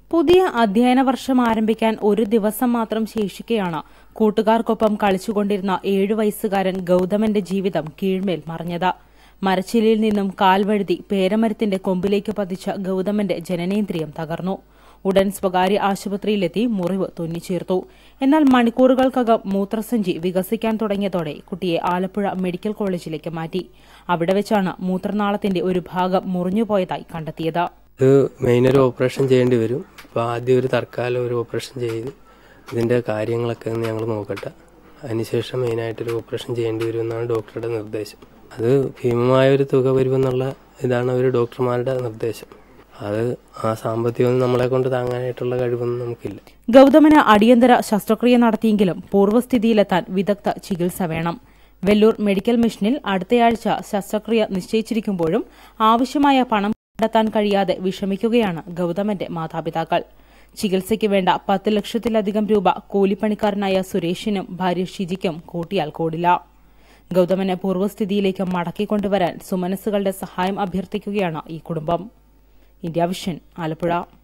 പുതിയ അധ്യയന വർഷം ആരംഭിക്കാൻ ഒരു ദിവസം മാത്രം ശേഷിക്കെയാണ് കൂട്ടുകാർക്കൊപ്പം കളിച്ചുകൊണ്ടിരുന്ന ഏഴു വയസ്സുകാരൻ ഗൌതമന്റെ ജീവിതം കീഴ്മേൽ മറിഞ്ഞത് മരച്ചിലിയിൽ നിന്നും കാൽവഴുതി പേരമരത്തിന്റെ കൊമ്പിലേക്ക് പതിച്ച ഗൌതമന്റെ ജനനേന്ദ്രിയം തകർന്നു ഉടൻ സ്വകാര്യ ആശുപത്രിയിലെത്തി മുറിവ് തുന്നിച്ചേർത്തു എന്നാൽ മണിക്കൂറുകൾക്കകം മൂത്രസഞ്ചി വികസിക്കാൻ തുടങ്ങിയതോടെ കുട്ടിയെ ആലപ്പുഴ മെഡിക്കൽ കോളേജിലേക്ക് മാറ്റി അവിടെ വെച്ചാണ് മൂത്രനാളത്തിന്റെ ഒരു ഭാഗം മുറിഞ്ഞുപോയതായി കണ്ടെത്തിയത് ഇത് മെയിൻ ഒരു ഓപ്പറേഷൻ ചെയ്യേണ്ടി വരും അപ്പോൾ ആദ്യം ഒരു തൽക്കാലം ഒരു ഓപ്പറേഷൻ ചെയ്ത് ഇതിൻ്റെ കാര്യങ്ങളൊക്കെ ഒന്ന് ഞങ്ങൾ നോക്കട്ടെ അതിനുശേഷം മെയിനായിട്ടൊരു ഓപ്പറേഷൻ ചെയ്യേണ്ടി വരും എന്നാണ് ഡോക്ടറുടെ നിർദ്ദേശം അത് ഭീമമായ ഒരു തുക വരുമെന്നുള്ള ഇതാണ് ഒരു ഡോക്ടർമാരുടെ നിർദ്ദേശം അത് ആ സാമ്പത്തികമൊന്നും നമ്മളെ കൊണ്ട് താങ്ങാനായിട്ടുള്ള കഴിവൊന്നും നമുക്കില്ല ഗൌതമന് അടിയന്തര ശസ്ത്രക്രിയ നടത്തിയെങ്കിലും പൂർവ്വസ്ഥിതിയിലെത്താൻ വിദഗ്ധ ചികിത്സ വേണം വെല്ലൂർ മെഡിക്കൽ മിഷനിൽ അടുത്തയാഴ്ച ശസ്ത്രക്രിയ നിശ്ചയിച്ചിരിക്കുമ്പോഴും ആവശ്യമായ പണം കണ്ടെത്താൻ കഴിയാതെ വിഷമിക്കുകയാണ് ഗൌതമന്റെ മാതാപിതാക്കൾ ചികിത്സയ്ക്ക് വേണ്ട പത്ത് ലക്ഷത്തിലധികം രൂപ കൂലിപ്പണിക്കാരനായ സുരേഷിനും ഭാര്യ ഷിജിക്കും കൂട്ടിയാൽ കൂടില്ല ഗൌതമനെ പൂർവ്വസ്ഥിതിയിലേക്ക് മടക്കിക്കൊണ്ടുവരാൻ സുമനസ്സുകളുടെ സഹായം അഭ്യർത്ഥിക്കുകയാണ് ഈ കുടുംബം ഇന്ത്യ വിഷൻ ആലപ്പുഴ